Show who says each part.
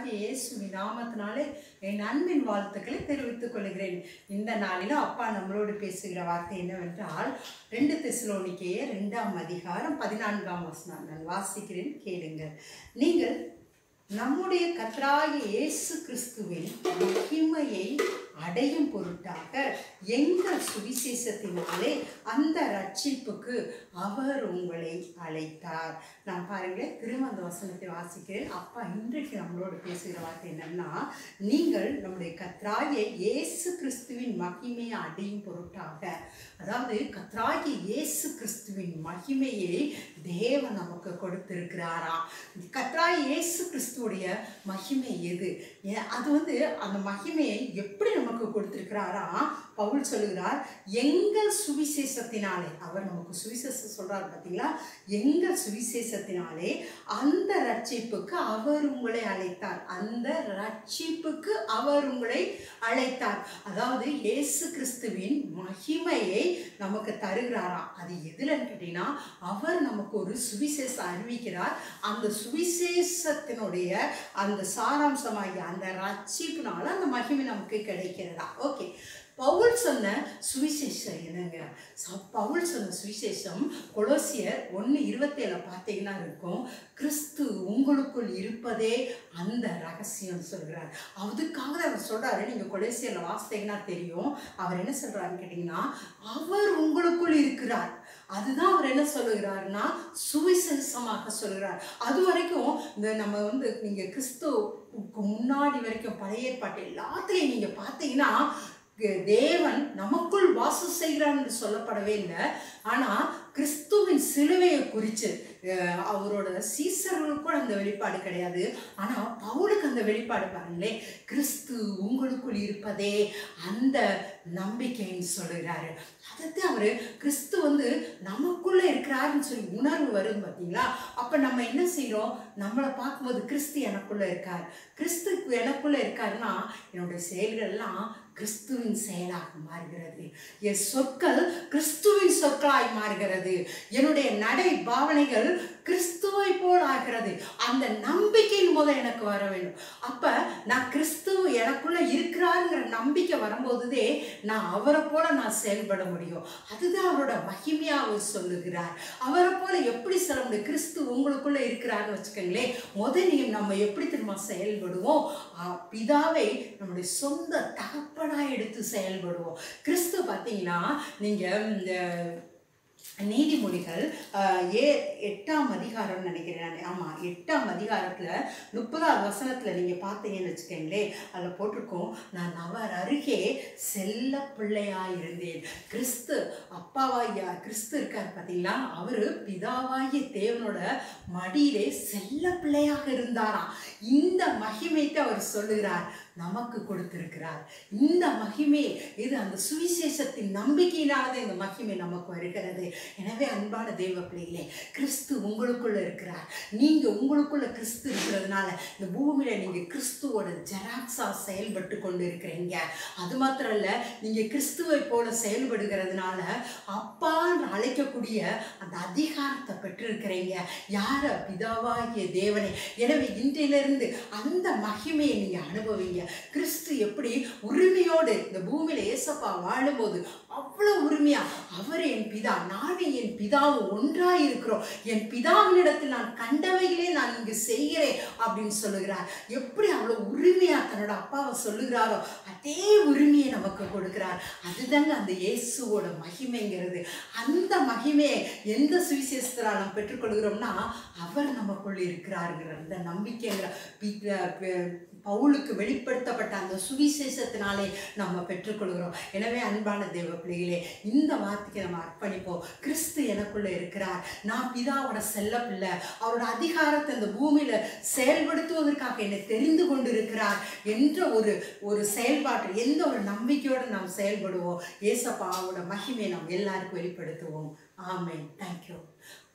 Speaker 1: கர்த்தராகிய இயேசுவின் நாமத்தினாலே என் அன்பின் வாழ்த்துக்களை தெரிவித்துக் கொள்கிறேன் இந்த நாளிலும் அப்பா நம்மளோடு பேசுகிற வார்த்தை என்னவென்றால் ரெண்டு தெசலோனிக்கேய ரெண்டாம் அதிகாரம் பதினான்காம் வசனம் நான் வாசிக்கிறேன் கேளுங்கள் நீங்கள் நம்முடைய கர்த்தராகிய இயேசு கிறிஸ்துவின் மகிமையை அடையும் பொருட்டாக எங்கள் சுவிசேஷத்தினாலே அந்த ரட்சிப்புக்கு அவர் உங்களை அழைத்தார் நான் பாருங்களேன் திரும்ப அந்த வசனத்தை வாசிக்கிறேன் அப்பா இன்றைக்கு நம்மளோடு பேசுகிற வார்த்தை என்னன்னா நீங்கள் நம்முடைய கத்ராகிய இயேசு கிறிஸ்துவின் மகிமையை அடையும் பொருட்டாக அதாவது கத்ராகிய இயேசு கிறிஸ்துவின் மகிமையை தேவன் நமக்கு கொடுத்திருக்கிறாராம் கத்ராகிய இயேசு கிறிஸ்துவுடைய மகிமை எது ஏ- அது வந்து அந்த மகிமையை எப்படி நமக்கு கொடுத்திருக்கிறாரா பவுல் சொல்லுகிறார் எங்கள் சுவிசேஷத்தினாலே அவர் நமக்கு சுவிசேஷம் சொல்றாரு பார்த்தீங்களா எங்கள் சுவிசேஷத்தினாலே அந்த ரட்சிப்புக்கு அவர் உங்களை அழைத்தார் அந்த ரட்சிப்புக்கு அவர் உங்களை அழைத்தார் அதாவது இயேசு கிறிஸ்துவின் மகிமையை நமக்கு தருகிறாராம் அது எதுலன்னு கேட்டீங்கன்னா அவர் நமக்கு ஒரு சுவிசேஷம் அறிவிக்கிறார் அந்த சுவிசேஷத்தினுடைய அந்த சாராம்சமாகிய அந்த ரட்சிப்புனால அந்த மகிமை நமக்கு கிடைக்கிறதா ஓகே பவுல் சொன்ன சுவிசேஷம் என்னங்க ச- பவுல் சொன்ன சுவிசேஷம் கொலோசியர் ஒன்று இருபத்தேழு பார்த்தீங்கன்னா இருக்கும் கிறிஸ்து உங்களுக்குள் இருப்பதே அந்த ரகசியம் சொல்கிறார் அதுக்காக தான் அவர் சொல்றாரு நீங்க கொலோசியர்ல வாசித்தீங்கன்னா தெரியும் அவர் என்ன சொல்றாருன்னு கேட்டீங்கன்னா அவர் உங்களுக்குள் இருக்கிறார் அதுதான் அவர் என்ன சொல்லுகிறாருன்னா சுவிசேஷமாக சொல்கிறார் அது வரைக்கும் இந்த நம்ம வந்து நீங்க கிறிஸ்துவுக்கு முன்னாடி வரைக்கும் பழைய ஏற்பாட்டு எல்லாத்துலேயும் நீங்க பார்த்தீங்கன்னா க- தேவன் நமக்குள் வாசம் செய்கிறார் என்று சொல்லப்படவே இல்லை ஆனா கிறிஸ்துவின் சிலுவையை குறித்து அஹ், அவரோட சீசர்களுக்கு கூட அந்த வெளிப்பாடு கிடையாது ஆனா பவுலுக்கு அந்த வெளிப்பாடு பாருங்களேன் கிறிஸ்து உங்களுக்குள் இருப்பதே அந்த நம்பிக்கைன்னு சொல்லுகிறாரு அதைத்தான் அவரு கிறிஸ்து வந்து நமக்குள்ள இருக்கிறாருன்னு சொல்லி உணர்வு வரும் பார்த்தீங்களா அப்ப நம்ம என்ன செய்றோம் நம்மளை பார்க்கும்போது கிறிஸ்து எனக்குள்ள இருக்கார் கிறிஸ்து எனக்குள்ள இருக்காருன்னா என்னுடைய செயல்கள்லாம் கிறிஸ்துவின் செயலாக மாறுகிறது என் சொற்கள் கிறிஸ்துவின் சொற்களாய் மாறுகிறது என்னுடைய நடை பாவனைகள் கிறிஸ்துவை போல் ஆகிறது அந்த நம்பிக்கையின் போது எனக்கு வர வேண்டும் அப்ப நான் கிறிஸ்து எனக்குள்ள இருக்கிறாருங்கிற நம்பிக்கை வரும்போதுதே நான் அவரை போல நான் செயல்பட முடியும் அதுதான் அவரோட மகிமையா அவர் சொல்லுகிறார் அவரை போல எப்படி சொல்ல முடியும் கிறிஸ்து உங்களுக்குள்ள இருக்கிறாருன்னு வச்சுக்கோங்களேன் முதலில் நம்ம எப்படி திரும்ப செயல்படுவோம் ஆ, பிதாவை நம்முடைய சொந்த தகப்பனா எடுத்து செயல்படுவோம் கிறிஸ்து பார்த்தீங்கன்னா நீங்க இந்த நீதிமொழிகள் ஆஹ், ஏ எட்டாம் அதிகாரம்னு நினைக்கிறேன் நான் ஆமாம் எட்டாம் அதிகாரத்தில் முப்பதாவது வசனத்தில் நீங்கள் பார்த்தீங்கன்னு வச்சுக்கோங்களேன் அதில் போட்டிருக்கோம் நான் அவர் அருகே செல்ல பிள்ளையாக இருந்தேன் கிறிஸ்து அப்பாவாகிய கிறிஸ்து இருக்கார் பார்த்தீங்களா அவர் பிதாவாகிய தேவனோட மடியிலே செல்ல பிள்ளையாக இருந்தாராம் இந்த மகிமைத்தை அவர் சொல்லுகிறார் நமக்கு கொடுத்திருக்கிறார் இந்த மகிமை இது அந்த சுவிசேஷத்தின் நம்பிக்கையினால தான் இந்த மகிமை நமக்கு வருகிறது எனவே அன்பான தெய்வ பிள்ளைகளே கிறிஸ்து உங்களுக்குள்ள இருக்கிறார் நீங்க உங்களுக்குள்ள கிறிஸ்து இருக்கிறதுனால இந்த பூமியில நீங்க கிறிஸ்துவோட ஜெராக்ஸா செயல்பட்டு கொண்டு இருக்கிறீங்க அது மாத்திரம் இல்ல நீங்க கிறிஸ்துவை போல செயல்படுகிறதுனால அப்பான்னு அழைக்கக்கூடிய அந்த அதிகாரத்தை பெற்றிருக்கிறீங்க யார பிதாவாகிய தேவனை எனவே இன்றையிலிருந்து அந்த மகிமையை நீங்க அனுபவிங்க கிறிஸ்து எப்படி உரிமையோடு இந்த பூமியில ஏசப்பா வாழும்போது அவ்வளோ உரிமையா அவர் என் பிதா நானும் என் பிதாவும் ஒன்றாய் இருக்கிறோம் என் பிதாவினிடத்தில் நான் கண்டவைகளே நான் இங்கு செய்கிறேன் அப்படின்னு சொல்லுகிறார் எப்படி அவ்வளோ உரிமையா தன்னோட அப்பாவை சொல்லுகிறாரோ அதே உரிமையை நமக்கு கொடுக்கிறார் அதுதாங்க அந்த இயேசுவோட மகிமைங்கிறது அந்த மகிமையை எந்த சுவிசேஷத்தில் நாம் பெற்றுக்கொள்கிறோம்னா அவர் நமக்குள் இருக்கிறாருங்கிற அந்த நம்பிக்கைங்கிற பி- ப- பவுலுக்கு வெளிப்படுத்தப்பட்ட அந்த சுவிசேஷத்தினாலே நம்ம பெற்றுக்கொள்கிறோம் எனவே அன்பான தேவ பிள்ளைகளே இந்த வார்த்தைக்கு நம்ம அர்ப்பணிப்போம் கிறிஸ்து எனக்குள்ள இருக்கிறார் நான் பிதாவோட செல்ல பிள்ளை அவரோட அதிகாரத்தை இந்த பூமியில செயல்படுத்துவதற்காக என்னை தெரிந்து கொண்டிருக்கிறார் என்ற ஒரு ஒரு செயல்பாட்டு எந்த ஒரு நம்பிக்கையோடு நாம் செயல்படுவோம் ஏசப்பாவோட மகிமையை நாம் எல்லாருக்கும் வெளிப்படுத்துவோம் ஆமென் தேங்க்யூ